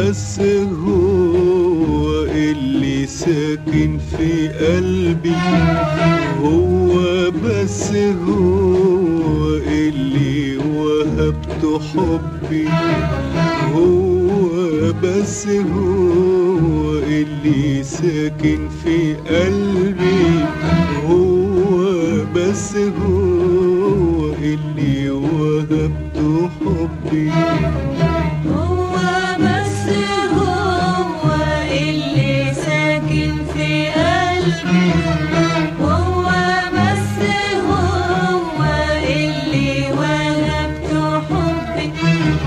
بس هو اللي ساكن في قلبي هو بس هو اللي وهبته حبي هو بس هو اللي ساكن في قلبي هو بس هو اللي وهبته حبي هو بس هو اللي ساكن في قلبي هو بس هو اللي وهبته حبي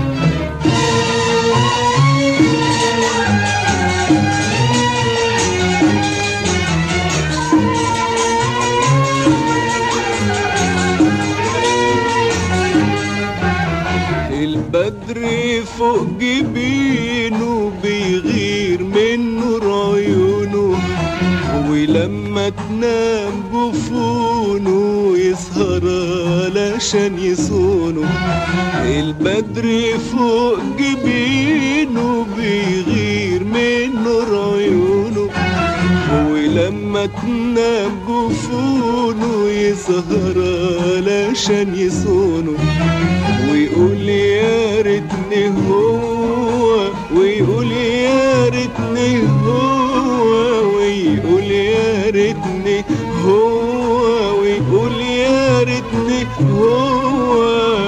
البدر فوق جبينه بيغير من نور عيونه ولما تنام جفونه يسهر علشان يصونه البدر فوق جبينه بيغير من نور عيونه ولما تنام جفونه يسهر علشان يصونه ويقول يا ريتني هو ويقول يا ريتني هو ويقول يا ريتني هو ويقول يا ريتني هو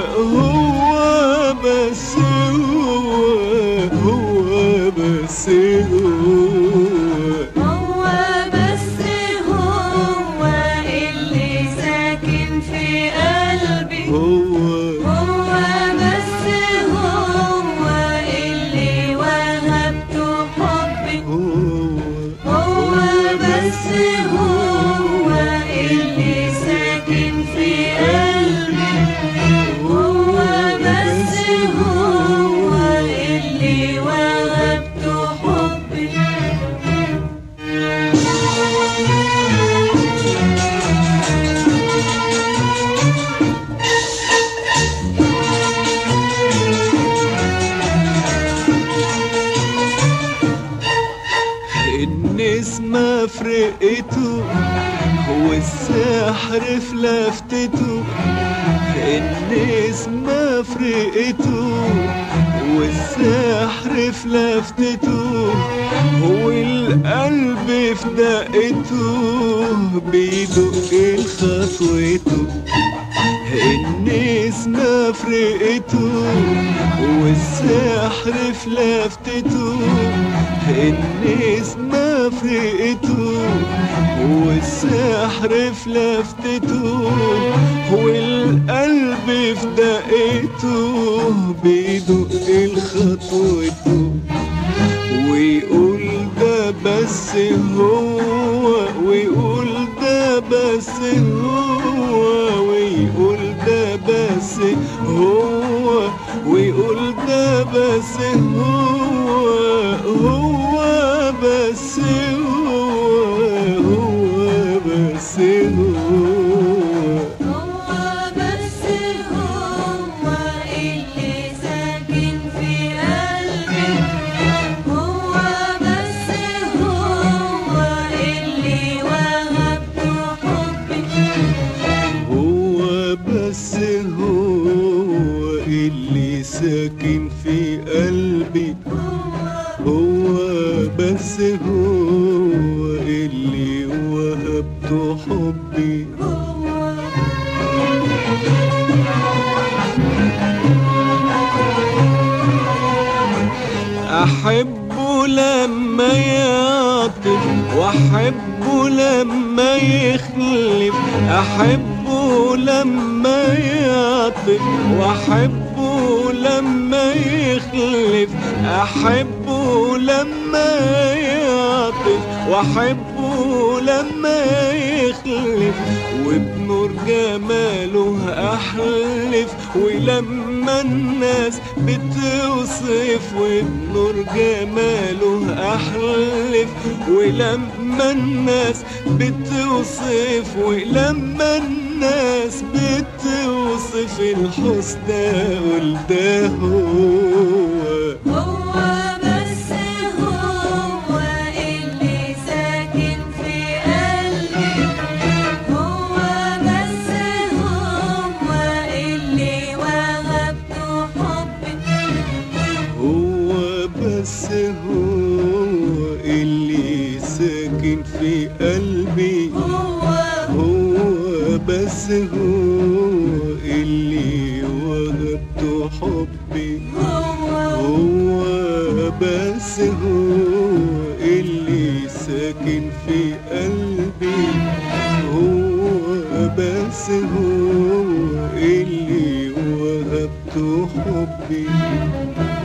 هو بس هو هو بس هو هو بس هو اللي ساكن في قلبي هو هو بس هو اللي وهبته حبي هو هو بس هو اللي ساكن في قلبي هو بس هو اللي وهبته حبي النسمة فرقته هو السحر في لفتته النسمة فرقته هو السحر في لفتته هو القلب في دقته بيدق خطوته النسمة فرقته والسحر في لفتته النسمة فرقته والسحر في لفتته والقلب في دقته بيدق خطوته ويقول ده بس هو ويقول ده بس هو ويقول ده بس هو ويقول ده بس هو هو بس هو هو بس هو هو بس هو اللي ساكن في قلبي هو بس هو اللي وهبته حبي هو بس هو اللي ساكن في قلبي هو بس هو اللي وهبته حبي أحبه لما يعطف وأحبه لما يخلف أحبه لما يعطف وأحبه لما يخلف أحبه لما يعطف وأحبه لما يخلف وبنور جماله أحلف ولما الناس بتوصف وبنور جماله أحلف ولما الناس بتوصف ولما الناس بتوصف الحسنى قول ده هو هو بس بس هو اللي ساكن في قلبي هو هو بس هو اللي وهبته حبي هو هو بس هو اللي ساكن في قلبي هو بس هو اللي وهبته حبي